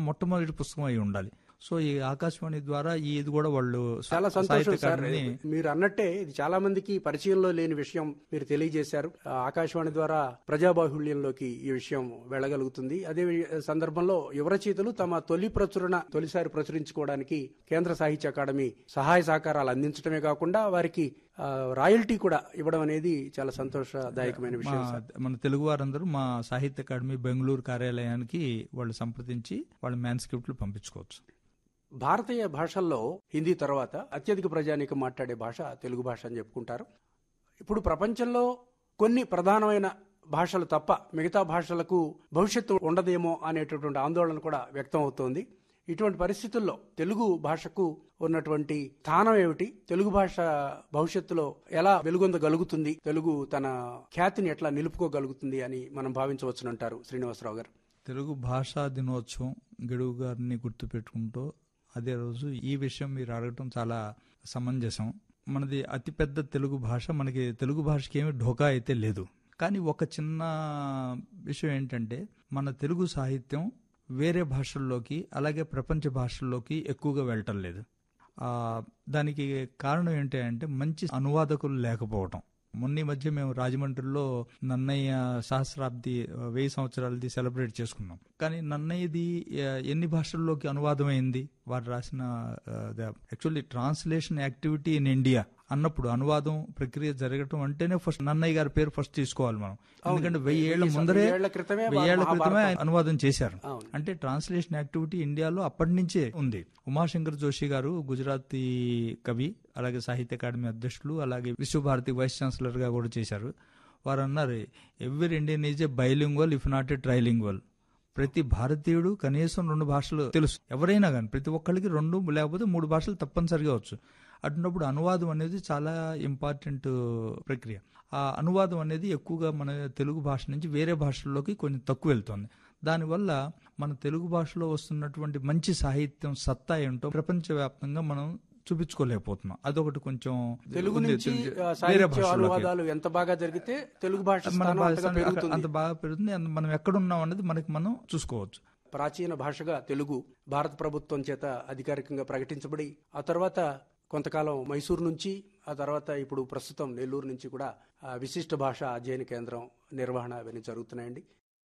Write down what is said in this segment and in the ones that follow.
మొట్టమొదటి పుస్తకం అయి ఉండాలి సో ఈ ఆకాశవాణి ద్వారా ఈ ఇది కూడా వాళ్ళు చాలా సంతోషం సాహిత్య సార్ అకాడమీని మీరు అన్నట్టే ఇది చాలా మందికి పరిచయంలో లేని విషయం మీరు తెలియజేశారు ఆ, ఆకాశవాణి ద్వారా ప్రజాబాహుళ్యంలోకి ఈ విషయం వెళ్ళగలుగుతుంది అదే వి- సందర్భంలో యువరచయితలు తమ తొలి ప్రచురణ తొలిసారి ప్రచురించుకోవడానికి కేంద్ర సాహిత్య అకాడమీ సహాయ సహకారాలు అందించడమే కాకుండా వారికి ఆ, రాయల్టీ కూడా ఇవ్వడం అనేది చాలా సంతోషదాయకమైన మా విషయం సార్ మన తెలుగు వారందరూ మా సాహిత్య అకాడమీ బెంగళూరు కార్యాలయానికి వాళ్ళు సంప్రదించి వాళ్ళ మ్యాన్స్క్రిప్ట్లు పంపించుకోవచ్చు భారతీయ భాషల్లో హిందీ తర్వాత అత్యధిక ప్రజానీకం మాట్లాడే భాష తెలుగు భాష అని చెప్పుకుంటారు ఇప్పుడు ప్రపంచంలో కొన్ని ప్రధానమైన భాషలు తప్ప మిగతా భాషలకు భవిష్యత్తు ఉండదేమో అనేటటువంటి ఆందోళన కూడా వ్యక్తం అవుతోంది ఇటువంటి పరిస్థితుల్లో తెలుగు భాషకు ఉన్నటువంటి స్థానం ఏమిటి తెలుగు భాష భవిష్యత్తులో ఎలా వెలుగొందగలుగుతుంది తెలుగు తన ఖ్యాతిని ఎట్లా నిలుపుకోగలుగుతుంది అని మనం భావించవచ్చునంటారు శ్రీనివాసరావు గారు తెలుగు భాషా దినోత్సవం గడువు గారిని గుర్తుపెట్టుకుంటూ అదే రోజు ఈ విషయం మీరు అడగటం చాలా సమంజసం మనది అతిపెద్ద తెలుగు భాష మనకి తెలుగు భాషకి ఏమి ఢోకా అయితే లేదు కానీ ఒక చిన్న విషయం ఏంటంటే మన తెలుగు సాహిత్యం వేరే భాషల్లోకి అలాగే ప్రపంచ భాషల్లోకి ఎక్కువగా వెళ్ళటం లేదు ఆ, దానికి కారణం ఏంటి అంటే మంచి అనువాదకులు లేకపోవటం మొన్న ఈ మధ్య మేము రాజమండ్రిలో నన్నయ్య సహస్రాబ్ది ఆ, వెయ్యి సంవత్సరాలది సెలబ్రేట్ చేసుకున్నాం కానీ నన్నయ్యది ఆ, ఎన్ని భాషల్లోకి అనువాదం అయింది వారు రాసిన actually translation activity in India అన్నప్పుడు అనువాదం ప్రక్రియ జరగటం అంటేనే ఫస్ట్ నన్నయ్య గారి పేరు ఫస్ట్ తీసుకోవాలి మనం ఎందుకంటే వెయ్యి ఏళ్ల వెయ్యి సం- ముందరే వెయ్యేళ్ల క్రితమే వారు వెయ్యేళ్ల క్రితమే మహాభారతం- ఆయన అనువాదం చేశారు అవును. అంటే ట్రాన్స్లేషన్ యాక్టివిటీ ఇండియాలో అప్పటి నుంచే ఉంది ఉమాశంకర్ జోషి గారు గుజరాతీ కవి అలాగే సాహిత్య అకాడమీ అధ్యక్షులు అలాగే విశ్వభారతి వైస్ ఛాన్సలర్ గా కూడా చేశారు వారు అన్నారు every Indian is a bilingual if not a trilingual ప్రతి భారతీయుడు కనీసం రెండు భాషలు తెలుసు ఎవరైనా కానీ ప్రతి ఒక్కరికి రెండు లేకపోతే మూడు భాషలు తప్పనిసరిగా వచ్చు అటున్నప్పుడు అనువాదం అనేది చాలా ఇంపార్టెంట్ ప్రక్రియ ఆ అనువాదం అనేది ఎక్కువగా మన తెలుగు భాష నుంచి వేరే భాషల్లోకి కొంచెం తక్కువ వెళ్తుంది దానివల్ల మన తెలుగు భాషలో వస్తున్నటువంటి మంచి సాహిత్యం సత్తా ఏంటో ప్రపంచవ్యాప్తంగా మనం చూపించుకోలేకపోతున్నాం అదొకటి కొంచెం తెలుగు ఉంది. నుంచి తెలుగు- ఆ, వేరే సాహిత్య భాషల్లోకి. అనువాదాలు ఎంత బాగా జరిగితే తెలుగు భాష మన స్థానం భాష అంతగా అంత- పెరుగుతుంది అంత బాగా పెరుగుతుంది అంత మనం ఎక్కడున్నాం అనేది మనకి మనం చూసుకోవచ్చు ప్రాచీన భాషగా తెలుగు భారత ప్రభుత్వం చేత అధికారికంగా ప్రకటించబడి ఆ తర్వాత కొంతకాలం మైసూరు నుంచి ఆ తర్వాత ఇప్పుడు ప్రస్తుతం నెల్లూరు నుంచి కూడా ఆ, విశిష్ట భాష అధ్యయన కేంద్రం నిర్వహణ అవన్నీ జరుగుతున్నాయండి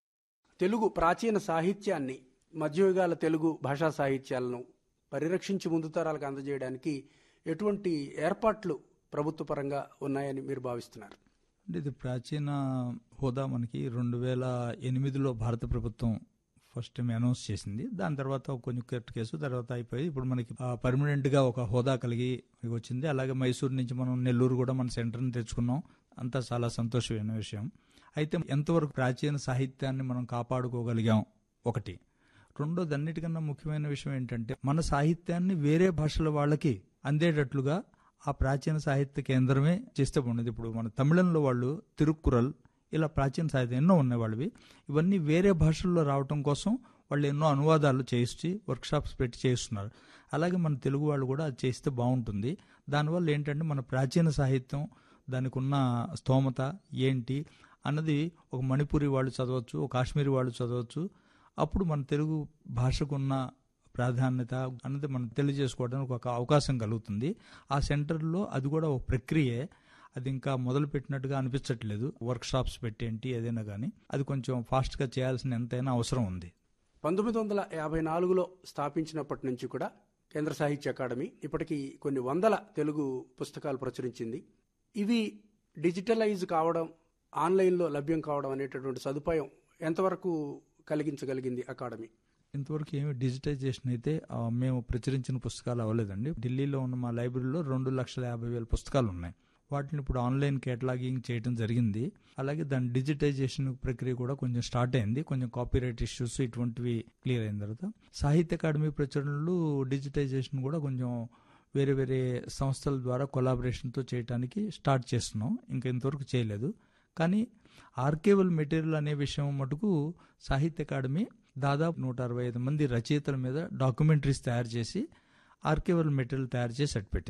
తెలుగు ప్రాచీన సాహిత్యాన్ని మధ్యయుగాల తెలుగు భాషా సాహిత్యాలను పరిరక్షించి ముందు తరాలకు అందజేయడానికి ఎటువంటి ఏర్పాట్లు ప్రభుత్వ పరంగా ఉన్నాయని మీరు భావిస్తున్నారు అంటే ఇది ప్రాచీన హోదా మనకి రెండు వేల ఎనిమిదిలో భారత ప్రభుత్వం ఫస్ట్ టైం అనౌన్స్ చేసింది దాని తర్వాత కొంచెం కరెక్ట్ కేసు తర్వాత అయిపోయి ఇప్పుడు మనకి పర్మనెంట్ గా ఒక హోదా కలిగి వచ్చింది అలాగే మైసూరు నుంచి మనం నెల్లూరు కూడా మన సెంటర్ని తెచ్చుకున్నాం అంతా చాలా సంతోషమైన విషయం అయితే ఎంతవరకు ప్రాచీన సాహిత్యాన్ని మనం కాపాడుకోగలిగాం ఒకటి రెండోది అన్నిటికన్నా ముఖ్యమైన విషయం ఏంటంటే మన సాహిత్యాన్ని వేరే భాషల వాళ్ళకి అందేటట్లుగా ఆ ప్రాచీన సాహిత్య కేంద్రమే చేస్తే బాగుండేది ఇప్పుడు మన తమిళంలో వాళ్ళు తిరుక్కురల్ ఇలా ప్రాచీన సాహిత్యం ఎన్నో ఉన్నాయి వాళ్ళవి ఇవన్నీ వేరే భాషల్లో రావటం కోసం వాళ్ళు ఎన్నో అనువాదాలు చేయించి వర్క్షాప్స్ పెట్టి చేస్తున్నారు అలాగే మన తెలుగు వాళ్ళు కూడా అది చేస్తే బాగుంటుంది దానివల్ల ఏంటంటే మన ప్రాచీన సాహిత్యం దానికి ఉన్న స్తోమత ఏంటి అన్నది ఒక మణిపూరి వాళ్ళు చదవచ్చు ఒక కాశ్మీరీ వాళ్ళు చదవచ్చు అప్పుడు మన తెలుగు భాషకున్న ప్రాధాన్యత అన్నది మనం తెలియజేసుకోవడానికి ఒక అవకాశం కలుగుతుంది ఆ సెంటర్లో అది కూడా ఒక ప్రక్రియే అది ఇంకా మొదలు పెట్టినట్టుగా అనిపించట్లేదు వర్క్ షాప్స్ పెట్టేంటి ఏదైనా కానీ అది కొంచెం ఫాస్ట్గా చేయాల్సిన ఎంతైనా అవసరం ఉంది పంతొమ్మిది వందల యాభై నాలుగులో స్థాపించినప్పటి నుంచి కూడా కేంద్ర సాహిత్య అకాడమీ ఇప్పటికీ కొన్ని వందల తెలుగు పుస్తకాలు ప్రచురించింది ఇవి డిజిటలైజ్ కావడం ఆన్లైన్లో లభ్యం కావడం అనేటటువంటి సదుపాయం ఎంతవరకు కలిగించగలిగింది అకాడమీ ఇంతవరకు ఏమి డిజిటైజేషన్ అయితే ఆ, మేము ప్రచురించిన పుస్తకాలు అవ్వలేదండి ఢిల్లీలో ఉన్న మా లైబ్రరీలో రెండు లక్షల యాభై వేల పుస్తకాలు ఉన్నాయి వాటిని ఇప్పుడు ఆన్లైన్ కేటలాగింగ్ చేయడం జరిగింది అలాగే దాని డిజిటైజేషన్ ప్రక్రియ కూడా కొంచెం స్టార్ట్ అయింది కొంచెం కాపీరైట్ ఇష్యూస్ ఇటువంటివి క్లియర్ అయిన తర్వాత సాహిత్య అకాడమీ ప్రచురణలు డిజిటైజేషన్ కూడా కొంచెం వేరే వేరే సంస్థల ద్వారా కొలాబరేషన్తో చేయడానికి స్టార్ట్ చేస్తున్నాం ఇంకా ఇంతవరకు చేయలేదు కానీ ఆర్కేవల్ మెటీరియల్ అనే విషయం మటుకు సాహిత్య అకాడమీ దాదాపు నూట అరవై ఐదు మంది రచయితల మీద డాక్యుమెంటరీస్ తయారు చేసి ఆర్కేవల్ మెటీరియల్ తయారు చేసి అట్టు పెట్టింది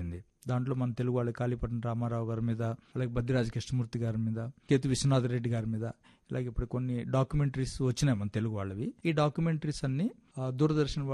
దాంట్లో మన తెలుగు వాళ్ళు కాళీపట్నం రామారావు గారి మీద అలాగే బద్రిరాజ కృష్ణమూర్తి గారి మీద కేతు విశ్వనాథ్ రెడ్డి గారి మీద ఇలాగే ఇప్పుడు కొన్ని డాక్యుమెంటరీస్ వచ్చినాయి మన తెలుగు వాళ్ళవి ఈ డాక్యుమెంటరీస్ అన్ని ఆ, దూరదర్శన్